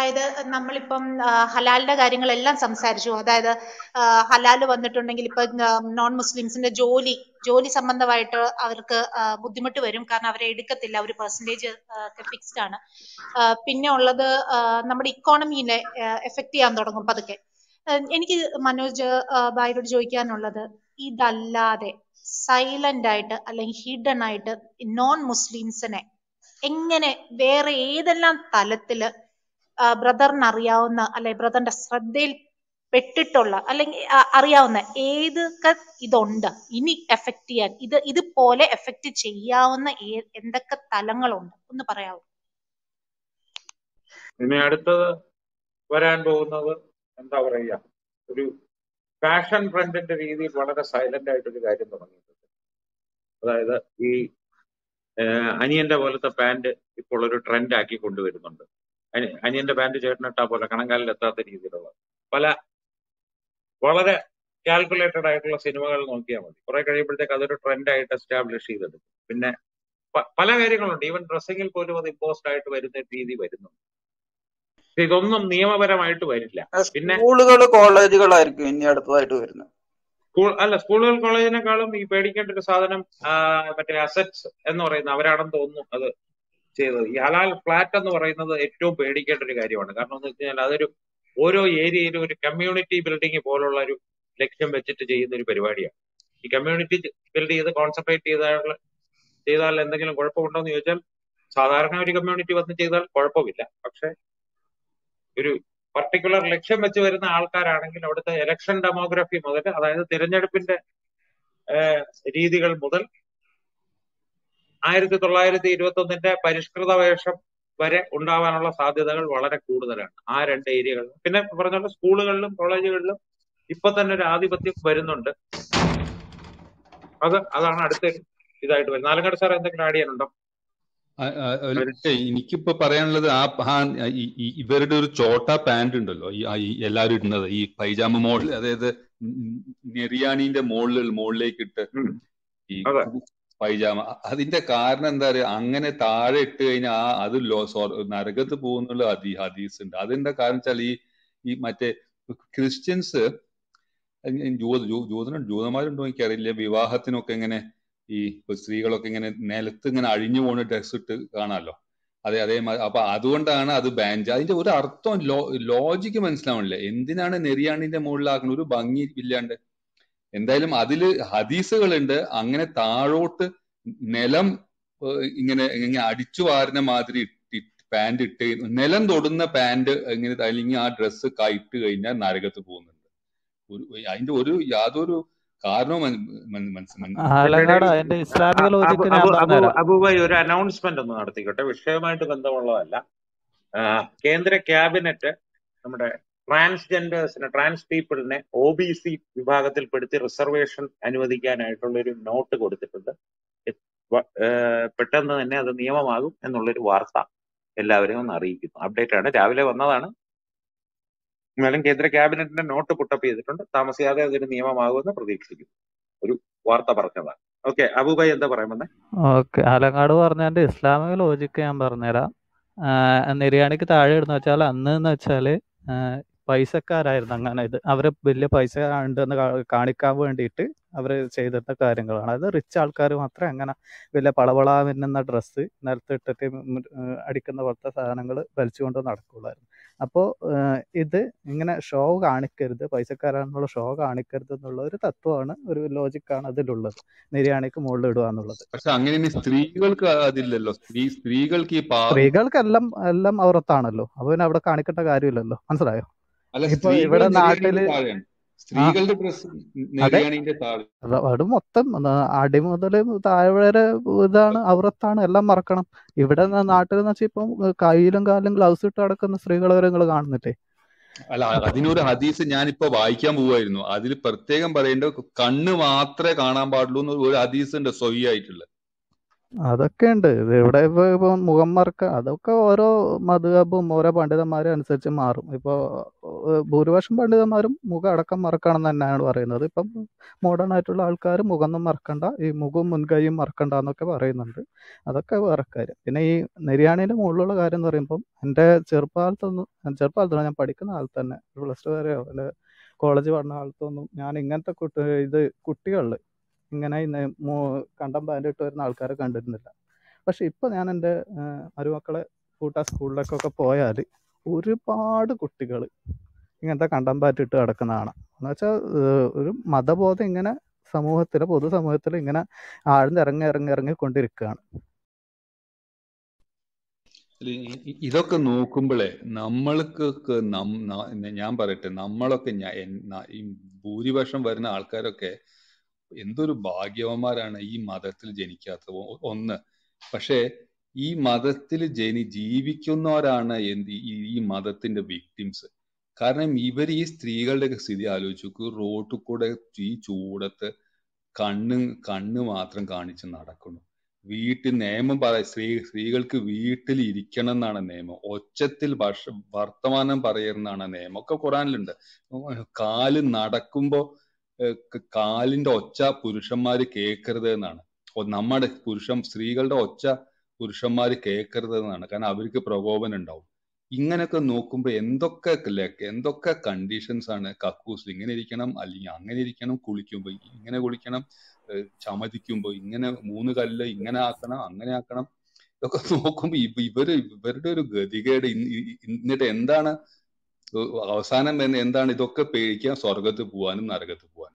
അതായത് നമ്മളിപ്പം ആ, ഹലാലിന്റെ കാര്യങ്ങളെല്ലാം സംസാരിച്ചു അതായത് ആ, ഹലാല് വന്നിട്ടുണ്ടെങ്കിൽ ഇപ്പൊ നോൺ മുസ്ലിംസിന്റെ ജോലി ജോലി സംബന്ധമായിട്ട് അവർക്ക് ആ, ബുദ്ധിമുട്ട് വരും കാരണം അവരെ എടുക്കത്തില്ല ഒരു പെർസെന്റേജ് ഒക്കെ ഫിക്സ്ഡ് ആണ് ആ, പിന്നെ ഉള്ളത് ആ, നമ്മുടെ ഇക്കോണമിനെ എഫക്ട് ചെയ്യാൻ തുടങ്ങും പതുക്കെ ആ, എനിക്ക് മനോജ് ആ, ഭായിയോട് ചോദിക്കാനുള്ളത് ഇതല്ലാതെ സൈലന്റ് ആയിട്ട് അല്ലെങ്കിൽ ഹിഡൻ ആയിട്ട് നോൺ മുസ്ലിംസിനെ എങ്ങനെ വേറെ ഏതെല്ലാം തലത്തില് ബ്രദറിന് അറിയാവുന്ന അല്ലെ ബ്രദറിന്റെ ശ്രദ്ധയിൽ പെട്ടിട്ടുള്ള അല്ലെങ്കിൽ ആ- അറിയാവുന്ന ഏതൊക്കെ ഇതുണ്ട് ഇനി എഫക്ട് ചെയ്യാൻ ഇത് ഇതുപോലെ എഫക്ട് ചെയ്യാവുന്ന ഏ- എന്തൊക്കെ തലങ്ങളുണ്ട് ഒന്ന് പറയാമോ ഇനി അടുത്തത് വരാൻ പോകുന്നത് എന്താ പറയുക ഒരു ഫാഷൻ ട്രെൻഡിന്റെ രീതിയിൽ വളരെ സൈലന്റ് ആയിട്ടൊരു കാര്യം തുടങ്ങിയിട്ടുണ്ട് അതായത് ഈ ഏഹ്, അനിയന്റെ പോലത്തെ പാന്റ് ഇപ്പോൾ ഒരു ട്രെൻഡ് ആക്കി കൊണ്ടുവരുന്നുണ്ട് അനി- അനിയന്റെ പാന്റ് ചേട്ടനിട്ടാ പോലെ കണങ്കാലിൽ എത്താത്ത രീതിയിലുള്ള പല വളരെ കാൽക്കുലേറ്റഡ് ആയിട്ടുള്ള സിനിമകൾ നോക്കിയാൽ മതി കുറെ കഴിയുമ്പോഴത്തേക്ക് അതൊരു ട്രെൻഡ് ആയിട്ട് എസ്റ്റാബ്ലിഷ് ചെയ്തെടുക്കും പിന്നെ പ- പല കാര്യങ്ങളുണ്ട് ഈവൻ ഡ്രസ്സിങ്ങിൽ പോലും അത് ഇമ്പോസ്ഡ് ആയിട്ട് വരുന്ന രീതി വരുന്നു പക്ഷെ ഇതൊന്നും നിയമപരമായിട്ട് വരില്ല പിന്നെ സ്കൂളുകൾ കോളേജുകളായിരിക്കും ഇനി അടുത്തതായിട്ട് വരുന്നത് സ്കൂൾ അല്ല സ്കൂളുകൾ കോളേജിനെക്കാളും ഈ പേടിക്കേണ്ട ഒരു സാധനം ആ, മറ്റേ അസറ്റ്സ് എന്ന് പറയുന്ന അവരാണെന്ന് തോന്നുന്നു അത് ചെയ്തത് ഈ ഹലാൽ ഫ്ലാറ്റ് എന്ന് പറയുന്നത് ഏറ്റവും പേടിക്കേണ്ട ഒരു കാര്യമാണ് കാരണം എന്ന് വെച്ച് കഴിഞ്ഞാൽ അതൊരു ഓരോ ഏരിയയിലും ഒരു കമ്മ്യൂണിറ്റി ബിൽഡിംഗ് പോലുള്ള ഒരു ലക്ഷ്യം വെച്ചിട്ട് ചെയ്യുന്ന ഒരു പരിപാടിയാണ് ഈ കമ്മ്യൂണിറ്റി ബിൽഡ് ചെയ്ത് കോൺസെൻട്രേറ്റ് ചെയ്താൽ ചെയ്താൽ എന്തെങ്കിലും കുഴപ്പമുണ്ടോ എന്ന് ചോദിച്ചാൽ സാധാരണ ഒരു കമ്മ്യൂണിറ്റി വന്ന് ചെയ്താൽ കുഴപ്പമില്ല പക്ഷെ ഒരു പർട്ടിക്കുലർ ലക്ഷ്യം വെച്ച് വരുന്ന ആൾക്കാരാണെങ്കിൽ അവിടുത്തെ ഇലക്ഷൻ ഡെമോഗ്രഫി മുതൽ അതായത് തിരഞ്ഞെടുപ്പിന്റെ ഏഹ്, രീതികൾ മുതൽ ആയിരത്തി തൊള്ളായിരത്തി ഇരുപത്തി ഒന്നിന്റെ പരിഷ്കൃത വേഷം വരെ ഉണ്ടാവാനുള്ള സാധ്യതകൾ വളരെ കൂടുതലാണ് ആ രണ്ട് ഏരിയകളിൽ പിന്നെ പറഞ്ഞ പോലെ സ്കൂളുകളിലും കോളേജുകളിലും ഇപ്പൊ തന്നെ ഒരു ആധിപത്യം വരുന്നുണ്ട് അത് അതാണ് അടുത്തൊരു ഇതായിട്ട് വരുന്നത് നാലങ്ങാട് സാർ എന്തെങ്കിലും ആഡ് ചെയ്യാനുണ്ടോ ആ- ആ- ഒരു- ഏയ് എനിക്കിപ്പോ പറയാനുള്ളത് ആ ആ ഈ- ഈ- ഇവരുടെ ഒരു ചോട്ട പാന്റ് ഉണ്ടല്ലോ ഈ ആ ഈ എല്ലാവരും ഇടുന്നത് ഈ പൈജാമ മോളിൽ അതായത് നെറിയാണീന്റെ മുകളിൽ മുകളിലേക്ക് ഇട്ട് ഉം. ഈ അതെ. പൈജാമ അതിന്റെ കാരണം എന്താ പറയാ അങ്ങനെ താഴെ ഇട്ട് കഴിഞ്ഞാൽ ആ അത് ലോ സ്വർ- നരകത്ത് പോകുന്നുള്ള ഹദീ ഹദീസ് ഉണ്ട് അതെന്താ കാരണം വെച്ചാൽ ഈ ഈ മറ്റേ ക്രിസ്ത്യൻസ് ജൂത ജൂ- ജൂതന ജൂതന്മാരുണ്ടോ എനിക്കറിയില്ല വിവാഹത്തിനൊക്കെ ഇങ്ങനെ ഈ ഇപ്പൊ സ്ത്രീകളൊക്കെ ഇങ്ങനെ നിലത്ത് ഇങ്ങനെ അഴിഞ്ഞു പോകുന്ന ഡ്രസ് ഇട്ട് കാണാമല്ലോ അതെ അതേ അപ്പൊ അതുകൊണ്ടാണ് അത് ബാൻ ചെയ്യുക അതിന്റെ ഒരു അർത്ഥം ലോ ലോജിക്ക് മനസ്സിലാവണില്ല എന്തിനാണ് നെരിയാണിന്റെ മുകളിലാക്കുന്നത് ഒരു ഭംഗി ഇല്ലാണ്ട് എന്തായാലും അതില് ഹദീസുകളുണ്ട് അങ്ങനെ താഴോട്ട് നിലം ഏഹ് ഇങ്ങനെ ഇങ്ങനെ അടിച്ചു വാരുന്ന മാതിരി പാന്റ് ഇട്ട് നിലം തൊടുന്ന പാന്റ് ഇങ്ങനെ അല്ലെങ്കിൽ ആ ഡ്രസ്സ് ഇട്ട് കഴിഞ്ഞാൽ നരകത്ത് പോകുന്നുണ്ട് ഒരു അതിന്റെ ഒരു യാതൊരു കാരണവും മന- മന- മനസ്സ് മന- ആലങ്ങാട് അതിന്റെ ഇസ്ലാമിക ലോജിക്ക് ഞാൻ പറഞ്ഞുതരാം അബുബായി ഒരു അനൗൺസ്മെന്റ് ഒന്ന് നടത്തിക്കട്ടെ വിഷയവുമായിട്ട് ബന്ധമുള്ളതല്ല ആ, കേന്ദ്ര ക്യാബിനറ്റ് നമ്മുടെ ട്രാൻസ്ജെൻഡേഴ്സിനെ ട്രാൻസ് പീപ്പിളിനെ ഒ ബി സി വിഭാഗത്തിൽപ്പെടുത്തി റിസർവേഷൻ അനുവദിക്കാനായിട്ടുള്ള ഒരു നോട്ട് കൊടുത്തിട്ടുണ്ട് ഇത് വ- ഏ, പെട്ടെന്ന് തന്നെ അത് നിയമമാകും എന്നുള്ളൊരു വാർത്ത എല്ലാവരെയും ഒന്ന് അറിയിക്കുന്നു അപ്ഡേറ്റ് ആണ് രാവിലെ വന്നതാണ് എന്നാലും കേന്ദ്ര ക്യാബിനറ്റിന്റെ നോട്ട് പുട്ടപ്പ് ചെയ്തിട്ടുണ്ട് താമസിയാതെ അതൊരു നിയമമാകുമെന്ന് പ്രതീക്ഷിക്കുന്നു ഒരു വാർത്ത പറഞ്ഞതാണ് ഓക്കെ അബുബായി എന്താ പറയുന്നത് ഓക്കെ ആലങ്ങാട് പറഞ്ഞതിന്റെ ഇസ്ലാമിക ലോജിക്ക് ഞാൻ പറഞ്ഞുതരാം ആഹ് നിര്യാണിക്ക് താഴെ ഇടുന്ന വെച്ചാൽ അന്ന് എന്ന് വെച്ചാല് ആഹ് പൈസക്കാരായിരുന്നു അങ്ങനെ ഇത് അവര് വലിയ പൈസ ഉണ്ടെന്ന് കാ- കാണിക്കാൻ വേണ്ടിയിട്ട് അവര് ചെയ്തിരുന്ന കാര്യങ്ങളാണ് അത് റിച്ച് ആൾക്കാർ മാത്രമേ അങ്ങനെ വലിയ പളവള മിന്നുന്ന ഡ്രസ്സ് നിലത്തിട്ടിട്ട് മ് ഏഹ് അടിക്കുന്ന പോലത്തെ സാധനങ്ങൾ വലിച്ചുകൊണ്ട് നടക്കുള്ളായിരുന്നു അപ്പോൾ ഇത് ഇങ്ങനെ ഷോ കാണിക്കരുത് പൈസക്കാരാണെന്നുള്ള ഷോ കാണിക്കരുത് എന്നുള്ള ഒരു തത്വമാണ് ഒരു ലോജിക്കാണ് അതിലുള്ളത് നിര്യാണിക്ക് മുകളിൽ ഇടുക എന്നുള്ളത് പക്ഷെ അങ്ങനെ സ്ത്രീകൾക്ക് അതില്ലല്ലോ സ്ത്രീ സ്ത്രീകൾക്ക് ഈ പാവ സ്ത്രീകൾക്കെല്ലാം എല്ലാം അവറത്താണല്ലോ അപ്പൊ പിന്നെ അവിടെ കാണിക്കേണ്ട കാര്യമില്ലല്ലോ മനസ്സിലായോ അല്ല ഇപ്പൊ സ്ത്രീകൾ ഇവിടെ നെരിയാണിന്റെ നാട്ടില് താഴെയാണ് സ്ത്രീകളുടെ ഡ്രസ് നെരിയാണിന്റെ താഴെ അത് അത് മൊത്തം ന- അടി മുതൽ താഴെ വരെ ഇതാണ് അവറത്താണ് എല്ലാം മറക്കണം ഇവിടെ ന- നാട്ടിൽ എന്ന് വെച്ചാൽ ഇപ്പം കയ്യിലും കാലിലും ഗ്ലൗസ് ഇട്ട് നടക്കുന്ന സ്ത്രീകളെ വരെ നിങ്ങൾ കാണുന്നില്ലേ അല്ല അതിനൊരു ഹദീസ് ഞാനിപ്പോ വായിക്കാൻ പോവായിരുന്നു അതിൽ പ്രത്യേകം പറയേണ്ടത് കണ്ണ് മാത്രമേ കാണാൻ പാടുള്ളൂ എന്ന് ഒരു ഹദീസ് ഉണ്ട് സ്വയ്യായിട്ടുള്ള അതൊക്കെ ഉണ്ട് ഇത് ഇവിടെ ഇപ്പൊ ഇപ്പൊ മുഖം മറക്ക അതൊക്കെ ഓരോ മധുഹബും ഓരോ പണ്ഡിതന്മാരും അനുസരിച്ച് മാറും ഇപ്പൊ ഏഹ് ഭൂരിപക്ഷം പണ്ഡിതന്മാരും മുഖം അടക്കം മറക്കണം എന്ന് തന്നെയാണ് പറയുന്നത് ഇപ്പം മോഡേൺ ആയിട്ടുള്ള ആൾക്കാർ മുഖമൊന്നും മറക്കണ്ട ഈ മുഖവും മുൻകൈയും മറക്കണ്ട എന്നൊക്കെ പറയുന്നുണ്ട് അതൊക്കെ വേറെ കാര്യം പിന്നെ ഈ നെര്യാണീൻ്റെ മുകളിലുള്ള കാര്യം എന്ന് പറയുമ്പം എൻ്റെ ചെറുപ്പകാലത്തൊന്നും ചെറുപ്പകാലത്താണ് ഞാൻ പഠിക്കുന്ന കാലത്ത് തന്നെ പ്ലസ് ടു വരെയോ അല്ലെ കോളേജ് പഠന കാലത്തൊന്നും ഞാൻ ഇങ്ങനത്തെ കുട്ടി ഇത് കുട്ടികളിൽ ഇങ്ങനെ ഈ നെ- മു- കണ്ടം പാൻ്റ് ഇട്ട് വരുന്ന ആൾക്കാരെ കണ്ടിരുന്നില്ല പക്ഷെ ഇപ്പൊ ഞാൻ എൻ്റെ ഏഹ്, മരുമക്കളെ കൂട്ടാ സ്കൂളിലേക്കൊക്കെ പോയാൽ ഒരുപാട് കുട്ടികൾ ഇങ്ങനത്തെ കണ്ടം പാറ്റ് ഇട്ട് കിടക്കുന്നതാണ് എന്ന് വെച്ചാൽ ഒരു മതബോധം ഇങ്ങനെ സമൂഹത്തിൽ പൊതുസമൂഹത്തിൽ ഇങ്ങനെ ആഴ്ന്നിറങ്ങി ഇറങ്ങി ഇറങ്ങി കൊണ്ടിരിക്കുകയാണ് അല്ല, ഈ- ഈ- ഇതൊക്കെ നോക്കുമ്പോഴേ നമ്മൾക്ക് ക്ക് നം- ന- ഞാൻ പറയട്ടെ നമ്മളൊക്കെ ഞാ- എൻ- ന- ഈ ഭൂരിപക്ഷം വരുന്ന ആൾക്കാരൊക്കെ എന്തൊരു ഭാഗ്യവന്മാരാണ് ഈ മതത്തിൽ ജനിക്കാത്തത് ഒ- ഒന്ന് പക്ഷേ ഈ മതത്തിൽ ജനി ജീവിക്കുന്നവരാണ് എന്ത് ഈ ഈ മതത്തിന്റെ വിക്ടിംസ് കാരണം ഇവർ ഈ സ്ത്രീകളുടെ ഒക്കെ സ്ഥിതി ആലോചിച്ച് നോക്കൂ റോട്ടിൽ കൂടെ ഈ ചൂടത്ത് കണ്ണ് കണ്ണ് മാത്രം കാണിച്ച് നടക്കുന്നു വീട്ടിൽ നിയമം പറ സ്ത്രീ സ്ത്രീകൾക്ക് വീട്ടിൽ ഇരിക്കണം എന്നാണ് നിയമം ഒച്ചത്തിൽ ഭക്ഷ വർത്തമാനം പറയുന്നതാണ് നിയമം ഒക്കെ ഖുറാനിലുണ്ട് കാല് നടക്കുമ്പോ ഏഹ് ക- കാലിന്റെ ഒച്ച പുരുഷന്മാര് കേൾക്കരുത് എന്നാണ് ഒ- നമ്മുടെ പുരുഷൻ സ്ത്രീകളുടെ ഒച്ച പുരുഷന്മാര് കേൾക്കരുത് എന്നാണ് കാരണം അവർക്ക് പ്രകോപനം ഉണ്ടാവും ഇങ്ങനെയൊക്കെ നോക്കുമ്പോ എന്തൊക്കെ ലക്ക് എന്തൊക്കെ കണ്ടീഷൻസ് ആണ് കക്കൂസിൽ ഇങ്ങനെ ഇരിക്കണം അല്ലെങ്കിൽ അങ്ങനെ ഇരിക്കണം കുളിക്കുമ്പോ ഇങ്ങനെ കുളിക്കണം ഏഹ് ചമതിക്കുമ്പോ ഇങ്ങനെ മൂന്ന് കല്ല് ഇങ്ങനെ ആക്കണം അങ്ങനെ ആക്കണം ഇതൊക്കെ നോക്കുമ്പോ ഇവ- ഇവര് ഇവരുടെ ഒരു ഗതികേട് ഇന്ന് ഇ- എന്നിട്ട് എന്താണ് അവസാനം എന്ന് എന്താണ് ഇതൊക്കെ പേടിക്കാൻ സ്വർഗത്ത് പോവാനും നരകത്ത് പോവാനും